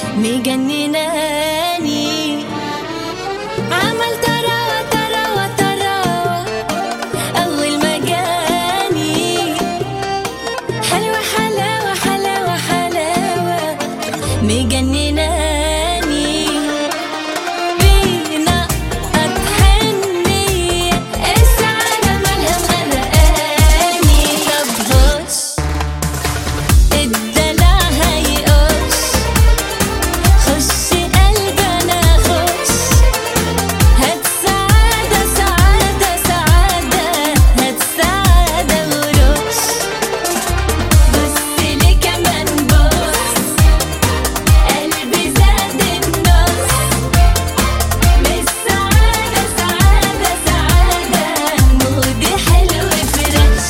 مجنناني عمل تراوة تراوة تراوة أول ما جاني حلوة حلاوة حلاوة حلاوة مجنناني بينا أتحني السعادة مالها مغرقاني طب هوش الدلع هيقوش خش قلبي أنا خش هات سعادة سعادة سعادة هات سعادة ورش بصلي كمان بص قلبي زاد النص مش سعادة سعادة سعادة مودي حلو فريش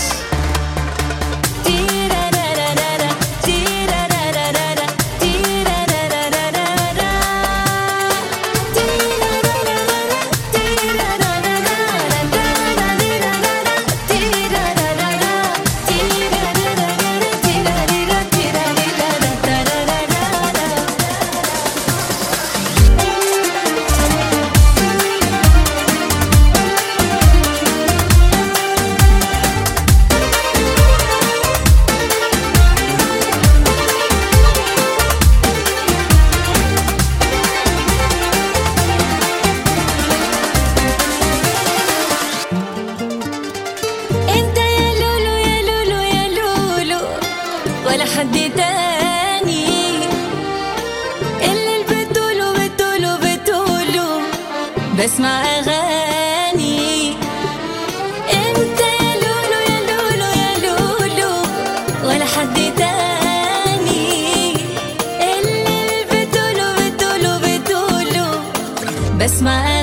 تيرارارارا تيرارارارا تيرارارارا انت يا لولو يا لولو يا لولو ولا حد تاني اللي بتقوله بتقوله بتقوله بسمع اغاني انت يا لولو يا لولو يا لولو ولا حد تاني اللي بتقوله بتقوله بتقوله بسمع